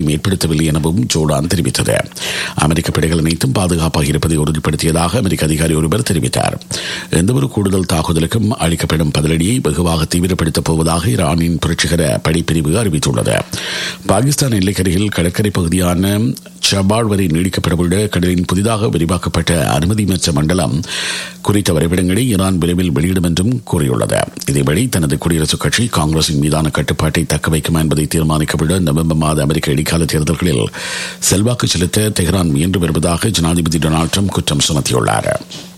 எதையும் ஏற்படுத்தவில்லை எனவும் ஜோர்டான் தெரிவித்தது அமெரிக்க படைகள் அனைத்தும் பாதுகாப்பாக இருப்பதை உறுதிப்படுத்தியதாக அமெரிக்க அதிகாரி ஒருவர் தெரிவித்தார் எந்தவொரு கூடுதல் தாக்குதலுக்கும் அளிக்கப்படும் பதிலடியை வெகுவாக தீவிரப்படுத்தப் போவதாக ஈரானின் புரட்சிகர படைப்பிரிவு அறிவித்துள்ளது பாகிஸ்தான் எல்லைக்கரையில் கடற்கரை பகுதியான சபால் வரை நீடிக்கப்படவுள்ள கடலின் புதிதாக விரிவாக்கப்பட்ட அனுமதிமற்ற மண்டலம் குறித்த வரைபடங்களை ஈரான் விரைவில் வெளியிடும் என்றும் கூறியுள்ளது இதேவேளை தனது குடியரசுக் கட்சி காங்கிரசின் மீதான கட்டுப்பாட்டை தக்க வைக்குமா என்பதை தீர்மானிக்கவுள்ள நவம்பர் மாத அமெரிக்க இடைக்கால தேர்தல்களில் செல்வாக்கு செலுத்த தெஹ்ரான் முயன்று வருவதாக ஜனாதிபதி டொனால்டு ட்ரம்ப் குற்றம் சுமத்தியுள்ளார்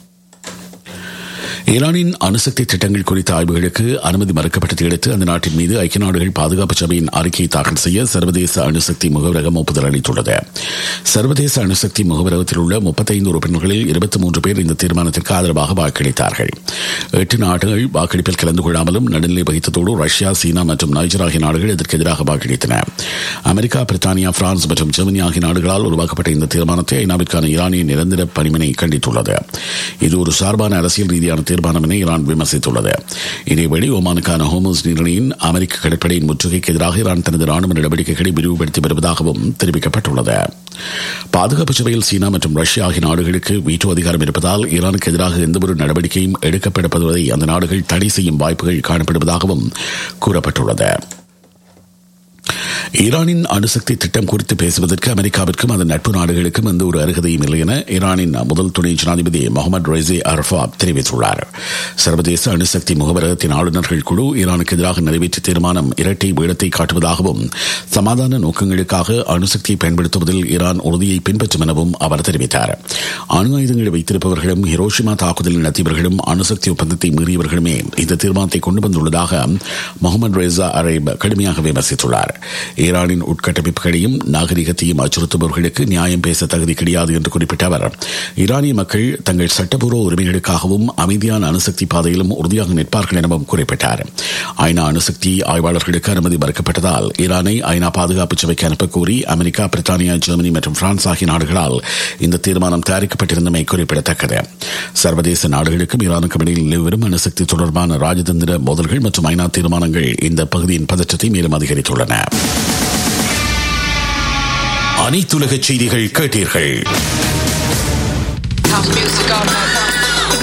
ஈரானின் அணுசக்தி திட்டங்கள் குறித்த ஆய்வுகளுக்கு அனுமதி மறுக்கப்பட்டதை அடுத்து அந்த நாட்டின் மீது ஐக்கிய நாடுகள் பாதுகாப்பு சபையின் அறிக்கையை தாக்கல் செய்ய சர்வதேச அணுசக்தி முகவரகம் ஒப்புதல் அளித்துள்ளது சர்வதேச அணுசக்தி முகவரகத்தில் உள்ள முப்பத்தைந்து உறுப்பினர்களில் இருபத்தி மூன்று பேர் இந்த தீர்மானத்திற்கு ஆதரவாக வாக்களித்தார்கள் எட்டு நாடுகள் வாக்கெடுப்பில் கலந்து கொள்ளாமலும் நடுநிலை வகித்ததோடு ரஷ்யா சீனா மற்றும் நைஜர் ஆகிய நாடுகள் இதற்கு எதிராக வாக்களித்தன அமெரிக்கா பிரித்தானியா பிரான்ஸ் மற்றும் ஜெர்மனி ஆகிய நாடுகளால் உருவாக்கப்பட்ட இந்த தீர்மானத்தை ஐநாவிற்கான ஈரானிய நிரந்தர பணிமனை கண்டித்துள்ளது இது ஒரு சார்பான அரசியல் ரீதியான தீர்மானம் என ஈரான் விமர்சித்துள்ளது இதேவேளை ஒமானுக்கான ஹோமோஸ் நீரிணையின் அமெரிக்க கடற்படையின் முற்றுகைக்கு எதிராக ஈரான் தனது ராணுவ நடவடிக்கைகளை விரிவுபடுத்தி வருவதாகவும் தெரிவிக்கப்பட்டுள்ளது பாதுகாப்பு சபையில் சீனா மற்றும் ரஷ்யா ஆகிய நாடுகளுக்கு வீட்டோ அதிகாரம் இருப்பதால் ஈரானுக்கு எதிராக எந்தவொரு நடவடிக்கையும் எடுக்கப்படுவதை அந்த நாடுகள் தடை செய்யும் வாய்ப்புகள் காணப்படுவதாகவும் கூறப்பட்டுள்ளது ஈரானின் அணுசக்தி திட்டம் குறித்து பேசுவதற்கு அமெரிக்காவிற்கும் அதன் நட்பு நாடுகளுக்கும் எந்த ஒரு அருகதையும் இல்லை என ஈரானின் முதல் துணை ஜனாதிபதி முகமது ரெய்சி அரஃபாப் தெரிவித்துள்ளார் சர்வதேச அணுசக்தி முகவரகத்தின் ஆளுநர்கள் குழு ஈரானுக்கு எதிராக நிறைவேற்றிய தீர்மானம் இரட்டை வீடத்தை காட்டுவதாகவும் சமாதான நோக்கங்களுக்காக அணுசக்தியை பயன்படுத்துவதில் ஈரான் உறுதியை பின்பற்றும் எனவும் அவர் தெரிவித்தார் அணு ஆயுதங்களை வைத்திருப்பவர்களும் ஹிரோஷிமா தாக்குதல் நடத்தியவர்களும் அணுசக்தி ஒப்பந்தத்தை மீறியவர்களுமே இந்த தீர்மானத்தை கொண்டு வந்துள்ளதாக முகமது ரெய்சா அரேப் கடுமையாக விமர்சித்துள்ளார் ஈரானின் உட்கட்டமைப்புகளையும் நாகரிகத்தையும் அச்சுறுத்துபவர்களுக்கு நியாயம் பேச தகுதி கிடையாது என்று குறிப்பிட்ட அவர் ஈரானிய மக்கள் தங்கள் சட்டப்பூர்வ உரிமைகளுக்காகவும் அமைதியான அணுசக்தி பாதையிலும் உறுதியாக நிற்பார்கள் எனவும் குறிப்பிட்டார் ஐநா அணுசக்தி ஆய்வாளர்களுக்கு அனுமதி மறுக்கப்பட்டதால் ஈரானை ஐநா பாதுகாப்பு சபைக்கு அனுப்ப கோரி அமெரிக்கா பிரித்தானியா ஜெர்மனி மற்றும் பிரான்ஸ் ஆகிய நாடுகளால் இந்த தீர்மானம் தயாரிக்கப்பட்டிருந்தமை குறிப்பிடத்தக்கது சர்வதேச நாடுகளுக்கும் ஈரானுக்கும் இடையில் நிலவரும் அணுசக்தி தொடர்பான ராஜதந்திர மோதல்கள் மற்றும் ஐநா தீர்மானங்கள் இந்த பகுதியின் பதற்றத்தை மேலும் அதிகரித்துள்ளன அனைத்துலக செய்திகள் கேட்டீர்கள் House music all night.